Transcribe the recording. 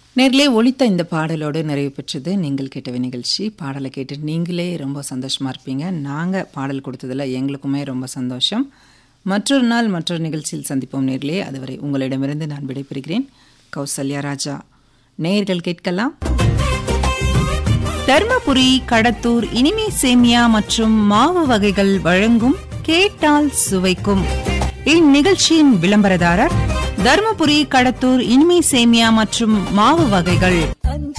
நேர்களே ஒலித்த இந்த பாடலோடு நிறைவு பெற்றது நீங்கள் கேட்டவை நிகழ்ச்சி பாடலை கேட்டு நீங்களே ரொம்ப சந்தோஷமாக இருப்பீங்க நாங்கள் பாடல் கொடுத்ததில் எங்களுக்குமே ரொம்ப சந்தோஷம் மற்றொரு நாள் மற்றொரு நிகழ்ச்சியில் சந்திப்போம் நேர்களே அதுவரை உங்களிடமிருந்து நான் விடைபெறுகிறேன் கௌசல்யா ராஜா நேயர்கள் கேட்கலாம் தர்மபுரி கடத்தூர் இனிமை சேமியா மற்றும் மாவு வகைகள் வழங்கும் கேட்டால் சுவைக்கும் இந்நிகழ்ச்சியின் விளம்பரதாரர் தர்மபுரி கடத்தூர் இனிமை சேமியா மற்றும் மாவு வகைகள்